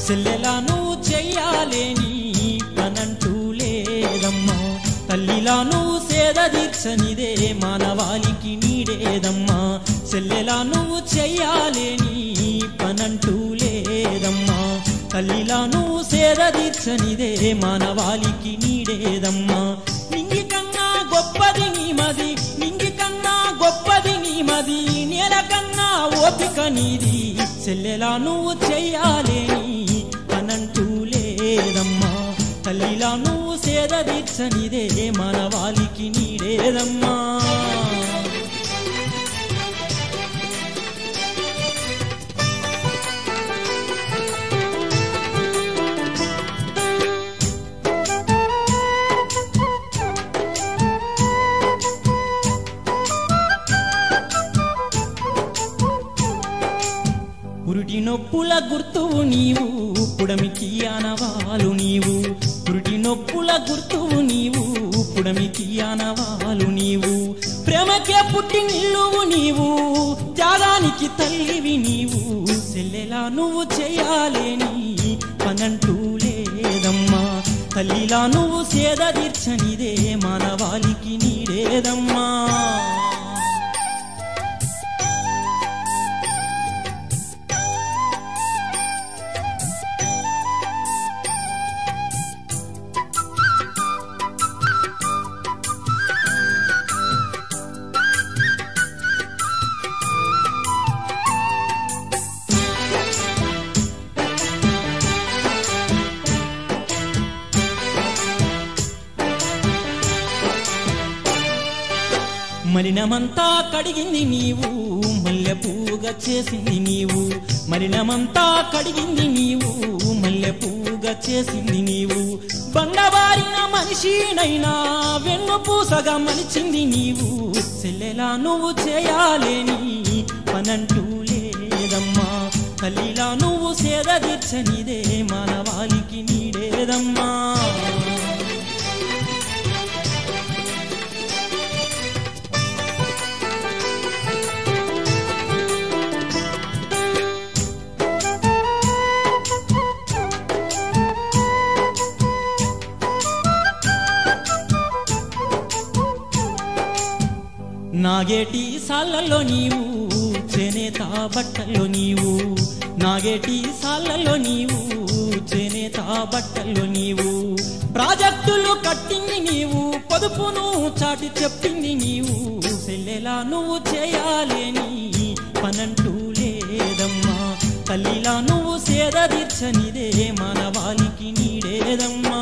చెల్లెలా నువ్వు చెయ్యాలేని పనంటూ లేదమ్మా తల్లిలా నువ్వు సేద తీర్చనిదే మానవాళికి నీడేదమ్మా చెల్లెలా నువ్వు చెయ్యాలేని పనంటూ లేదమ్మా తల్లిలా నువ్వు సేద తీర్చనిదే మానవాళికి నీడేదమ్మా నింగి కన్నా గొప్పది నీ మది నింగి కన్నా గొప్పది నీ మది నేల కన్నా ఓపిక నీది చెల్లెలా నువ్వు చెయ్యాలేని పనంటూ లేదమ్మా తల్లిలా నువ్వు సేద తీర్చనిదే మానవాళికి నీడేదమ్మా పురుటి నొప్పుల గుర్తువు నీవు పుడమికి ఆనవాలు నీవు పురుటి నొప్పుల గుర్తువు నీవు పుడమికి ఆనవాలు నీవు ప్రేమకే పుట్టి నిల్లువు నీవు త్యాగానికి తల్లివి నీవు చెల్లెలా నువ్వు చేయాలేని పనంటూ లేదమ్మా తల్లిలా నువ్వు సేద తీర్చనిదే మానవాళికి నీడేదమ్మా మలినమంతా కడిగింది నీవు మల్లె పూగా చేసింది నీవు మలినమంతా కడిగింది నీవు మల్లె పూగా చేసింది నీవు బండబారిన మనిషినైనా వెన్ను పూసగా మలిచింది నీవు చెల్లెలా నువ్వు చేయాలేని పనంటూ లేదమ్మా తల్లిలా నువ్వు సేద తీర్చనిదే మానవాళికి నీడేదమ్మా నాగేటి సాళ్ళల్లో నీవు చేనేత బట్టల్లో నీవు నాగేటి సాళ్ళల్లో నీవు చేనేత బట్టల్లో నీవు ప్రాజెక్టులు కట్టింది నీవు పొదుపును చాటి చెప్పింది నీవు సెల్లెలా నువ్వు చేయాలేని పనంటూ లేదమ్మా తల్లిలా నువ్వు సేద తీర్చనిదే మానవాళికి నీడేదమ్మా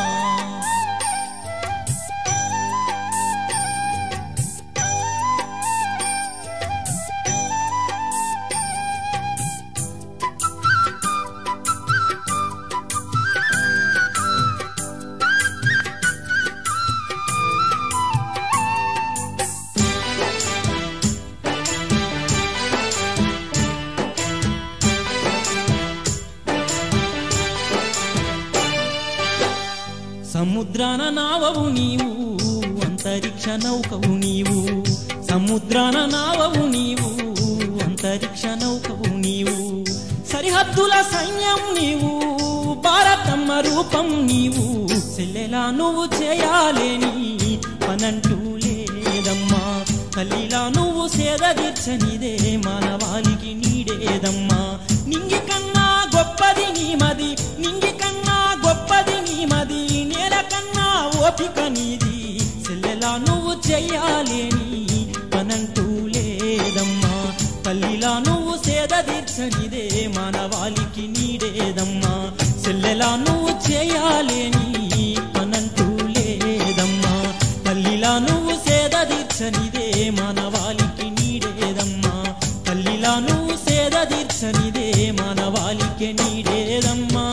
సముద్రాన నావవు నీవు అంతరిక్ష నౌకవు నీవు సముద్రాన నావవు నీవు అంతరిక్ష నౌకవు నీవు సరిహద్దుల సైన్యం నీవు భారతమ్మ రూపం నీవు చెల్లెలా నువ్వు చేయాలేని పనంటూ లేదమ్మా తల్లిలా నువ్వు సేద తీర్చనిదే మానవాళికి నీడేదమ్మా నింగి కన్నా గొప్పది నీ మది నింగి కన్నా గొప్పది నీ మది నేల కన్నా ఓపిక నీది చెల్లెలా నువ్వు చెయ్యాలేని పనంటూ లేదమ్మా తల్లిలా నువ్వు సేద తీర్చనిదే మానవాళికి నీడేదమ్మా చెల్లెలా నువ్వు చేయాలేని పనంటూ లేదమ్మా తల్లిలా నువ్వు సేద తీర్చనిదే మానవాళికి నీడేదమ్మా తల్లిలా నువ్వు సేద తీర్చనిదే మానవాళికి నీడేదమ్మా